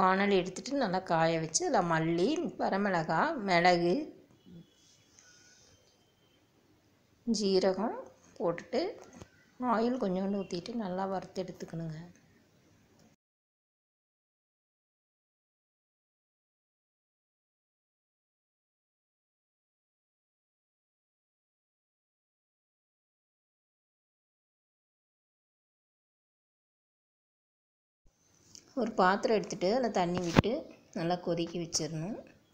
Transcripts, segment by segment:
வானல் எடுத்துகிட்டு நல்லா காய வச்சு அதில் மல்லி வரமிளகாய் மிளகு ஜீரகம் போட்டுட்டு ஆயில் கொஞ்சோண்டு ஊற்றிட்டு நல்லா வறுத்து எடுத்துக்கணுங்க ஒரு பாத்திரம் எடுத்துகிட்டு அதில் தண்ணி விட்டு நல்லா கொதிக்க வச்சிடணும்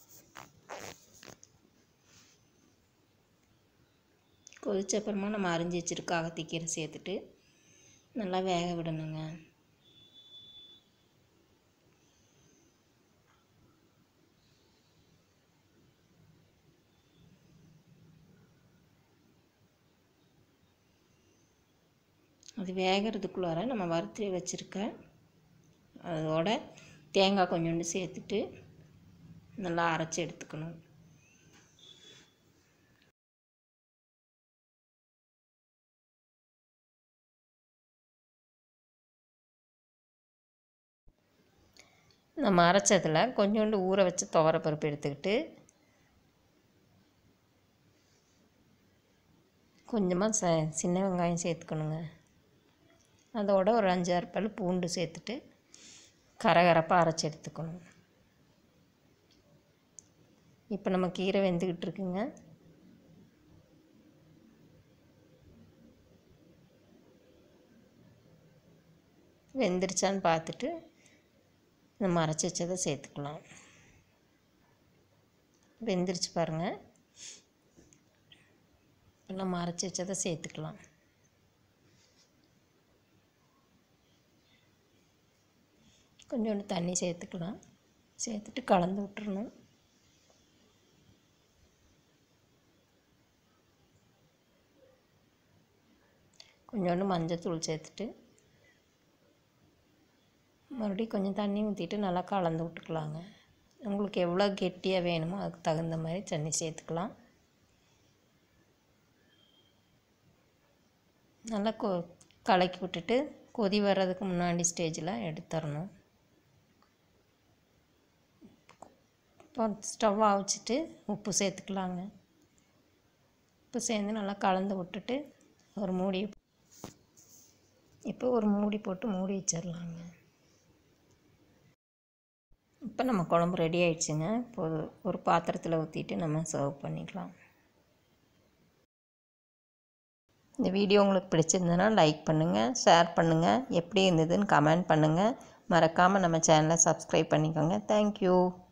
கொதிச்ச அப்புறமா நம்ம அரிஞ்சு வச்சுருக்க அகத்திக்கீரை சேர்த்துட்டு நல்லா வேக விடணுங்க அது வேகிறதுக்குள்ளார நம்ம வறுத்து வச்சுருக்க அதோட தேங்காய் கொஞ்சோண்டு சேர்த்துட்டு நல்லா அரைச்சி எடுத்துக்கணும் நம்ம அரைச்சதில் கொஞ்சோண்டு ஊற வச்ச துவரப்பருப்பு எடுத்துக்கிட்டு கொஞ்சமாக ச சின்ன வெங்காயம் சேர்த்துக்கணுங்க அதோட ஒரு அஞ்சாறு பல் பூண்டு சேர்த்துட்டு கரகரப்பாக அரைச்சி எடுத்துக்கணும் இப்போ நம்ம கீரை வெந்துக்கிட்டு இருக்குங்க வெந்துருச்சான்னு பார்த்துட்டு நம்ம அரைச்சி வச்சதை சேர்த்துக்கலாம் வெந்துருச்சு பாருங்கள் நம்ம அரைச்சி வச்சதை சேர்த்துக்கலாம் கொஞ்சோண்டு தண்ணி சேர்த்துக்கலாம் சேர்த்துட்டு கலந்து விட்டுறணும் கொஞ்சோண்டு மஞ்சத்தூள் சேர்த்துட்டு மறுபடியும் கொஞ்சம் தண்ணி ஊற்றிட்டு நல்லா கலந்து விட்டுக்கலாங்க உங்களுக்கு எவ்வளோ கெட்டியாக வேணுமோ அதுக்கு தகுந்த மாதிரி தண்ணி சேர்த்துக்கலாம் நல்லா கொ கலக்கி விட்டுட்டு கொதி வர்றதுக்கு முன்னாடி ஸ்டேஜில் எடுத்துடணும் இப்போ ஸ்டவ் வச்சுட்டு உப்பு சேர்த்துக்கலாங்க உப்பு சேர்ந்து நல்லா கலந்து விட்டுட்டு ஒரு மூடி இப்போ ஒரு மூடி போட்டு மூடி வச்சிடலாங்க இப்போ நம்ம குழம்பு ரெடி ஆயிடுச்சுங்க இப்போ ஒரு- ஒரு பாத்திரத்தில் ஊற்றிட்டு நம்ம சர்வ் பண்ணிக்கலாம் இந்த வீடியோ உங்களுக்கு பிடிச்சிருந்ததுன்னா லைக் பண்ணுங்கள் ஷேர் பண்ணுங்கள் எப்படி இருந்ததுன்னு கமெண்ட் பண்ணுங்கள் மறக்காமல் நம்ம சேனலை சப்ஸ்கிரைப் பண்ணிக்கோங்க தேங்க்யூ